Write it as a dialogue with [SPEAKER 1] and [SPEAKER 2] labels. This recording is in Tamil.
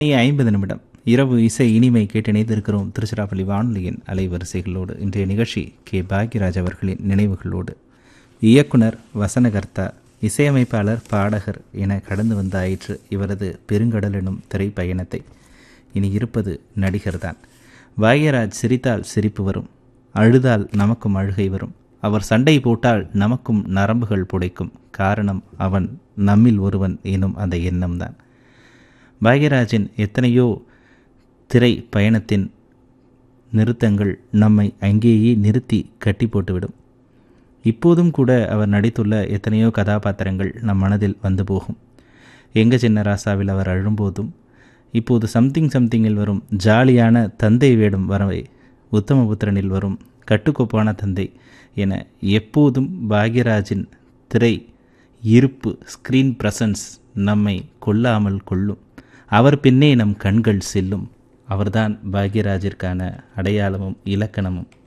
[SPEAKER 1] ஐம்பது நிமிடம் இரவு இசை இனிமை கேட்டு இணைந்திருக்கிறோம் திருச்சிராப்பள்ளி வானொலியின் அலைவரிசைகளோடு இன்றைய நிகழ்ச்சி கே பாக்யராஜ் அவர்களின் நினைவுகளோடு இயக்குனர் வசனகர்த்தா இசையமைப்பாளர் பாடகர் என கடந்து வந்த ஆயிற்று இவரது பெருங்கடல் எனும் திரைப்பயணத்தை இனி இருப்பது நடிகர்தான் பாக்யராஜ் சிரித்தால் சிரிப்பு வரும் அழுதால் நமக்கும் அழுகை வரும் அவர் சண்டை போட்டால் நமக்கும் நரம்புகள் புடைக்கும் காரணம் அவன் நம்மில் ஒருவன் எனும் அந்த எண்ணம்தான் பாக்யராஜின் எத்தனையோ திரை பயணத்தின் நிறுத்தங்கள் நம்மை அங்கேயே நிறுத்தி கட்டி போட்டுவிடும் இப்போதும் கூட அவர் நடித்துள்ள எத்தனையோ கதாபாத்திரங்கள் நம் மனதில் வந்து போகும் எங்க சின்ன ராசாவில் அவர் அழும்போதும் இப்போது சம்திங் சம்திங்கில் வரும் ஜாலியான தந்தை வேடம் வரவை உத்தமபுத்திரனில் வரும் கட்டுக்கோப்பான தந்தை என எப்போதும் பாக்யராஜின் திரை இருப்பு ஸ்க்ரீன் பிரசன்ஸ் நம்மை கொல்லாமல் கொள்ளும் அவர் பின்னே நம் கண்கள் செல்லும் அவர்தான் பாக்யராஜிற்கான அடையாளமும் இலக்கணமும்